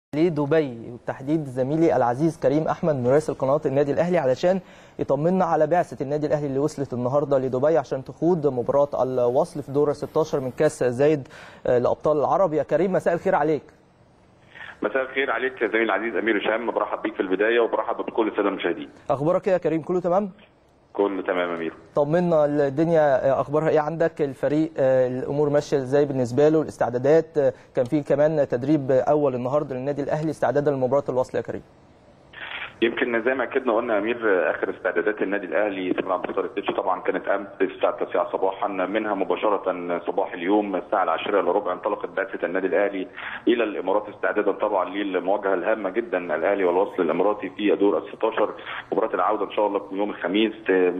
لدبي وبتحديد زميلي العزيز كريم احمد مراسل قناه النادي الاهلي علشان يطمنا على بعثه النادي الاهلي اللي وصلت النهارده لدبي عشان تخوض مباراه الوصل في دور 16 من كاس زايد لابطال العرب يا كريم مساء الخير عليك مساء الخير عليك يا زميلي العزيز امير هشام برحب بيك في البدايه وبرحب بكل الساده المشاهدين اخبارك ايه يا كريم كله تمام كله تمام امير طمنا الدنيا اخبارها ايه عندك الفريق الامور ماشيه ازاي بالنسبه له الاستعدادات كان في كمان تدريب اول النهارده للنادي الاهلي استعدادا لمباراه الوصل يا كريم يمكن زي ما اكدنا قلنا امير اخر استعدادات النادي الاهلي في ملعب مختار التتش طبعا كانت امس الساعه 9 صباحا منها مباشره صباح اليوم الساعه العاشرة الا ربع انطلقت بعثه النادي الاهلي الى الامارات استعدادا طبعا للمواجهه الهامه جدا الاهلي والوصل الاماراتي في دور ال 16 مباراه العوده ان شاء الله يوم الخميس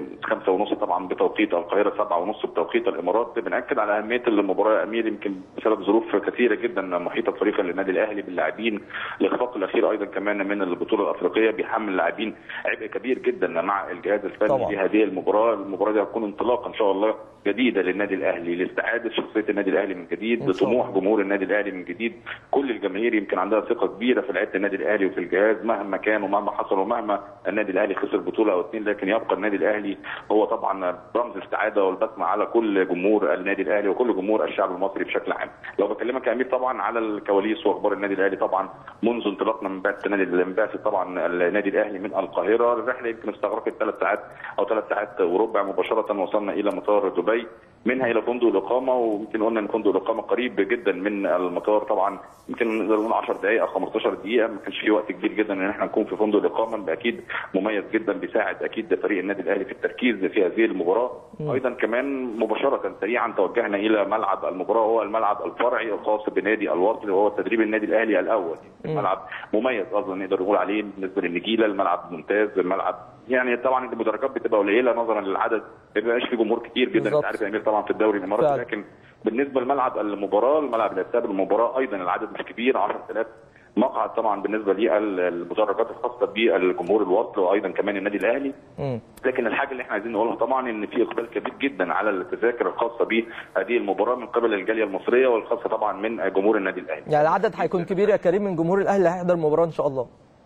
5 ونص طبعا بتوقيت القاهره 7 ونص بتوقيت الامارات بناكد على اهميه المباراه يا امير يمكن بسبب ظروف كثيره جدا محيطه بفريق النادي الاهلي باللاعبين الاخفاق الاخير ايضا كمان من البطوله الافريقيه بيحمل اللاعبين عبء كبير جدا مع الجهاز الفني في هذه المباراه، المباراه دي هتكون انطلاقه ان شاء الله جديده للنادي الاهلي لاستعاده شخصيه النادي الاهلي من جديد لطموح جمهور النادي الاهلي من جديد، كل الجماهير يمكن عندها ثقه كبيره في لعيبه النادي الاهلي وفي الجهاز مهما كان ومهما حصل ومهما النادي الاهلي خسر بطوله او اثنين لكن يبقى النادي الاهلي هو طبعا رمز السعاده والبسمه على كل جمهور النادي الاهلي وكل جمهور الشعب المصري بشكل عام. لو بكلمك يا امير طبعا على الكواليس واخبار النادي الاهلي طبعا منذ انطلاقنا من بعثه النادي من بعثه طبعا النادي الاهلي من القاهره الرحله يمكن استغرقت ثلاث ساعات او ثلاث ساعات وربع مباشره وصلنا الى مطار دبي منها الى فندق الاقامه ويمكن قلنا ان فندق الاقامه قريب جدا من المطار طبعا يمكن نقول 10 دقائق او 15 دقيقه ما كانش في وقت كبير جدا ان احنا نكون في فندق الاقامه اكيد مميز جدا بيساعد اكيد فريق النادي الاهلي في التركيز في هذه المباراه م. ايضا كمان مباشره سريعا توجهنا الى ملعب المباراه هو الملعب الفرعي الخاص بنادي الوصل وهو تدريب النادي الاهلي الاول ملعب مميز اصلا نقدر نقول عليه بالنسبه للنجيله الملعب ممتاز الملعب يعني طبعا المدرجات بتبقى قليله نظرا للعدد ما بيبقاش في جمهور كتير جدا انت عارف يا امير طبعا في الدوري الاماراتي لكن بالنسبه لملعب المباراه الملعب اللي هيستقبل المباراه ايضا العدد مش كبير 10000 مقعد طبعا بالنسبه للمدرجات الخاصه بالجمهور الوصل وايضا كمان النادي الاهلي لكن الحاجه اللي احنا عايزين نقولها طبعا ان في اقبال كبير جدا على التذاكر الخاصه بهذه المباراه من قبل الجاليه المصريه والخاصه طبعا من جمهور النادي الاهلي يعني العدد هيكون كبير يا كريم من جمهور الاهلي اللي هيحضر المباراه ان شاء الله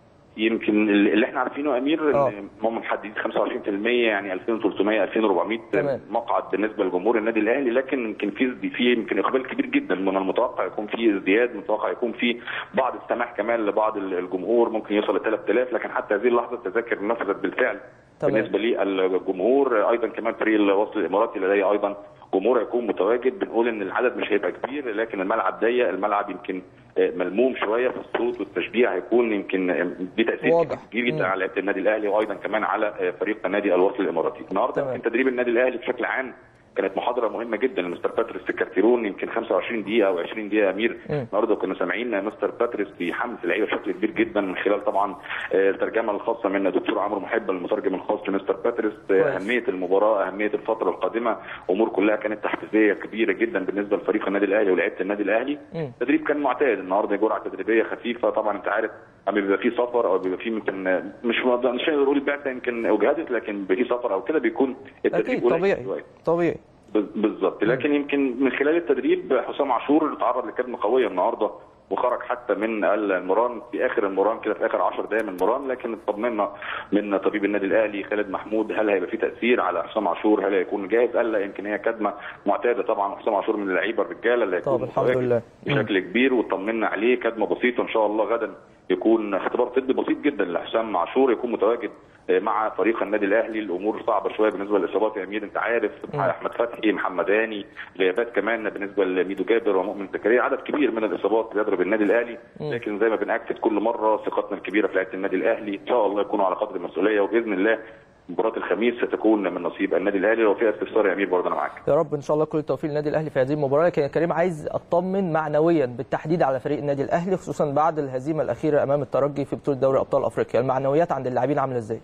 يمكن اللي احنا عارفينه امير ان هم محددين 25% يعني 2300 2400 تمام. مقعد بالنسبه لجمهور النادي الاهلي لكن يمكن في في يمكن اقبال كبير جدا من المتوقع يكون في ازدياد متوقع يكون في بعض السماح كمان لبعض الجمهور ممكن يوصل ل 3000 لكن حتى هذه اللحظه التذاكر نفذت بالفعل تمام. بالنسبه للجمهور ايضا كمان فريق الوصل الاماراتي لديه ايضا جمهور هيكون متواجد بنقول ان العدد مش هيبقى كبير لكن الملعب ضيق الملعب يمكن ملموم شويه في الصوت والتشجيع هيكون يمكن دي تاثير كبير جدا على لعيبه النادي الاهلي وايضا كمان على فريق نادي الوصل الاماراتي النهارده يمكن تدريب النادي الاهلي بشكل عام كانت محاضره مهمه جدا لمستر باتريس الكارتيرون يمكن 25 دقيقه او 20 دقيقه امير النهارده كنا سامعين مستر باتريس بيحمس اللعيبه بشكل كبير جدا من خلال طبعا الترجمه الخاصه من دكتور عمرو محب المترجم الخاص لمستر باتريس اهميه المباراه اهميه الفتره القادمه امور كلها كانت تحفيزيه كبيره جدا بالنسبه لفريق النادي الاهلي ولاعيبه النادي الاهلي التدريب كان معتاد النهارده جرعه تدريبيه خفيفه طبعا انت عارف اما بيبقى في سفر او بيبقى في يمكن مش مش هنقدر نقول البعثه يمكن اجهدت لكن في سفر او كده بيكون التدريب طبيعي طبيعي بالظبط لكن يمكن من خلال التدريب حسام عاشور اتعرض لكدمه قويه النهارده وخرج حتى من المران في اخر المران كده في اخر 10 دقائق من المران لكن اطمنا من طبيب النادي الاهلي خالد محمود هل هيبقى في تاثير على حسام عاشور هل هيكون جاهز قال لا يمكن هي كدمه معتاده طبعا حسام عاشور من اللعيبه الرجاله اللي هيكون الحمد لله بشكل كبير وطمنا عليه كدمه بسيطه ان شاء الله غدا يكون اختبار طبي بسيط جدا لحسام عاشور يكون متواجد مع فريق النادي الاهلي الامور صعبه شويه بالنسبه للاصابات يا امير انت عارف احمد فتحي محمد هاني غيابات كمان بالنسبه لميدو جابر ومؤمن زكريا عدد كبير من الاصابات بيضرب النادي الاهلي لكن زي ما بناكد كل مره ثقتنا الكبيره في لعيبه النادي الاهلي ان شاء الله يكونوا على قدر المسؤوليه وباذن الله مباراة الخميس ستكون من نصيب النادي الاهلي لو فيها استفسار يا امير برضه انا معاك. يا رب ان شاء الله كل التوفيق للنادي الاهلي في هذه المباراة لكن يا كريم عايز اطمن معنويا بالتحديد على فريق النادي الاهلي خصوصا بعد الهزيمة الأخيرة أمام الترجي في بطولة دوري أبطال أفريقيا، المعنويات عند اللاعبين عاملة ازاي؟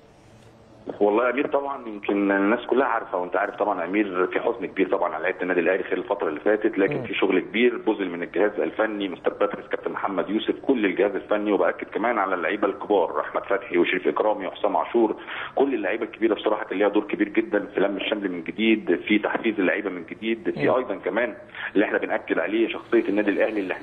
والله يا امير طبعا يمكن الناس كلها عارفه وانت عارف طبعا امير في حزن كبير طبعا على لعيبه النادي الاهلي خلال الفتره اللي فاتت لكن م. في شغل كبير بذل من الجهاز الفني مستر باتريس كابتن محمد يوسف كل الجهاز الفني وباكد كمان على اللعيبه الكبار احمد فتحي وشريف اكرامي وحسام عاشور كل اللعيبه الكبيره بصراحه كان ليها دور كبير جدا في لم الشمل من جديد في تحفيز اللعيبه من جديد في ايضا كمان اللي احنا بناكد عليه شخصيه النادي الاهلي اللي احنا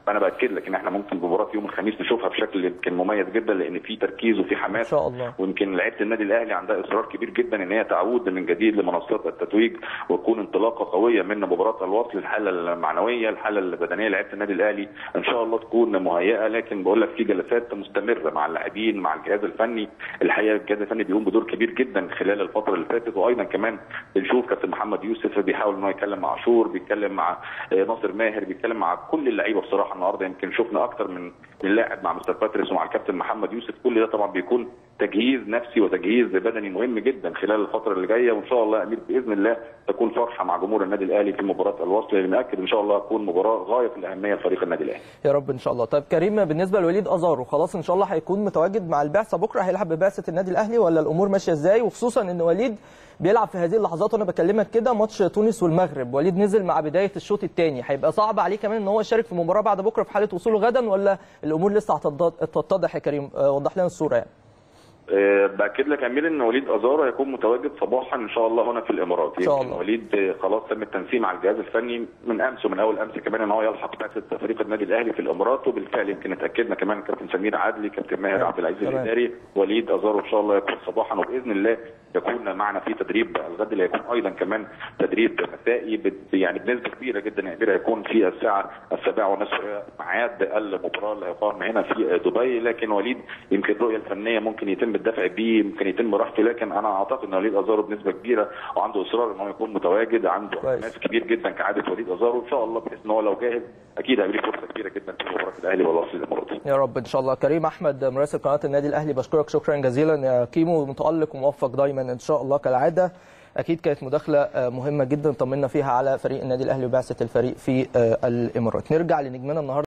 فانا باكد لك ان احنا ممكن مباراه يوم الخميس نشوفها بشكل يمكن مميز جدا لان في تركيز وفي ان حماس شاء الله ويمكن لعيبه النادي الاهلي عندها اصرار كبير جدا ان هي تعود من جديد لمنصات التتويج وتكون انطلاقه قويه من مباراه الوصل الحاله المعنويه الحاله البدنيه لعيبه النادي الاهلي ان شاء الله تكون مهيئه لكن بقول لك في جلسات مستمره مع اللاعبين مع الجهاز الفني الحقيقه الجهاز الفني بيقوم بدور كبير جدا خلال الفتره اللي فاتت وايضا كمان بنشوف كابتن محمد يوسف بيحاول ان هو يتكلم مع عاشور بيتكلم مع آه، ناصر ماهر بيتكلم مع كل اللعيبه بصراحه النهارده يمكن شفنا اكتر من من لاعب مع مستر باتريس ومع الكابتن محمد يوسف كل ده طبعا بيكون تجهيز نفسي وتجهيز بدني مهم جدا خلال الفتره اللي جايه وان شاء الله يا امير باذن الله تكون فرحه مع جمهور النادي الاهلي في مباراه الوصل اللي ناكد ان شاء الله تكون مباراه غايه في الاهميه لفريق النادي الاهلي يا رب ان شاء الله طيب كريم بالنسبه لوليد ازارو خلاص ان شاء الله هيكون متواجد مع البعثه بكره هيلعب ببعثه النادي الاهلي ولا الامور ماشيه ازاي وخصوصا ان وليد بيلعب في هذه اللحظات وانا بكلمك كده ماتش تونس والمغرب وليد نزل مع بدايه الشوط الثاني هيبقى صعب عليه كمان ان هو يشارك في مباراه بعد بكره في حاله وصوله غدا ولا الامور لسه هتتض- هتتضح يا كريم آه، وضح لنا الصوره يعني أه، باكد لك يا امير ان وليد ازارو هيكون متواجد صباحا ان شاء الله هنا في الامارات إن شاء يمكن الله. وليد أه، خلاص تم التنسيق مع الجهاز الفني من امس ومن اول امس كمان ان هو يلحق بعثه فريق النادي الاهلي في الامارات وبالفعل يمكن اتاكدنا كمان كابتن سمير عدلي كابتن ماهر تمام. عبد العزيز تمام. الاداري وليد ازارو ان شاء الله يكون صباحا وباذن الله يكون معنا في تدريب الغد اللي هيكون ايضا كمان تدريب مسائي بت- يعني بنسبه كبيره جدا يا امير هيكون في الساعه السابعه ونصف ميعاد المباراه اللي هيقام هنا في دبي لكن وليد يمكن الرؤيه الفنيه ممكن يتم الدفع بيه ممكن يتم راحته لكن انا اعتقد ان وليد ازارو بنسبه كبيره وعنده اصرار ان هو يكون متواجد عنده كويس. ناس كبير جدا كعاده وليد ازارو ان شاء الله بحيث ان هو لو جاهز اكيد هيبقى ليه فرصه كبيره جدا في مباراه الاهلي والوصل الاماراتي يا رب ان شاء الله كريم احمد مراسل قناه النادي الاهلي بشكرك شكرا جزيلا يا كيمو متالق وموفق دايما ان شاء الله كالعاده اكيد كانت مداخله آه، مهمه جدا طمنا فيها على فريق النادي الاهلي وبعثه الفريق في آه، الامارات نرجع لنجمنا النهارده